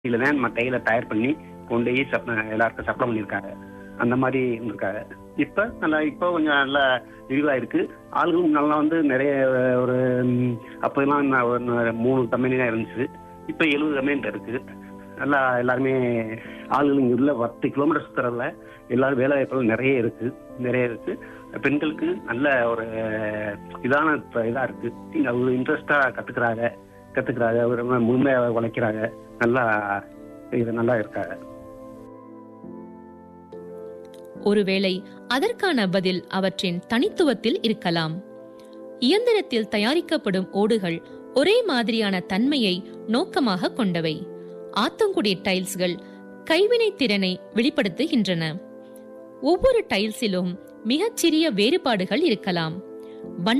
இதுல தான் நம்ம கையில தயார் பண்ணி கொண்டு போய் சப்ளை எல்லாருக்கும் சப்ளை பண்ணியிருக்காங்க அந்த மாதிரி இருந்திருக்காங்க இப்ப நல்லா இப்போ கொஞ்சம் நல்லா விரிவா இருக்கு ஆளுகளும் நல்லா வந்து நிறைய ஒரு ம், அப்போலாம் நான் ஒரு மூணு கம்பெனி தான் இருந்துச்சு இப்போ எழுபது கம்பெனி இருக்கு நல்லா எல்லாருமே ஆளுகள் இங்க உள்ள பத்து கிலோமீட்டர் சுத்துறதுல எல்லாரும் வேலை வாய்ப்புகள் நிறைய இருக்கு நிறைய இருக்கு பெண்களுக்கு நல்ல ஒரு இதான இப்ப இதா இருக்கு இங்க அவங்க இன்ட்ரெஸ்டா கத்துக்கிறாங்க கத்துக்கிறாங்க ஒரு முழுமையா உழைக்கிறாங்க நல்லா இது நல்லா இருக்காங்க ஒருவேளை அதற்கான பதில் அவற்றின் தனித்துவத்தில் இருக்கலாம் இயந்திரத்தில் தயாரிக்கப்படும் ஓடுகள் ஒரே மாதிரியான தன்மையை நோக்கமாக கொண்டவை ஆத்தங்குடி டைல்ஸ்கள் கைவினை திறனை வெளிப்படுத்துகின்றன ஒவ்வொரு டைல்ஸிலும் மிகச்சிறிய வேறுபாடுகள் இருக்கலாம்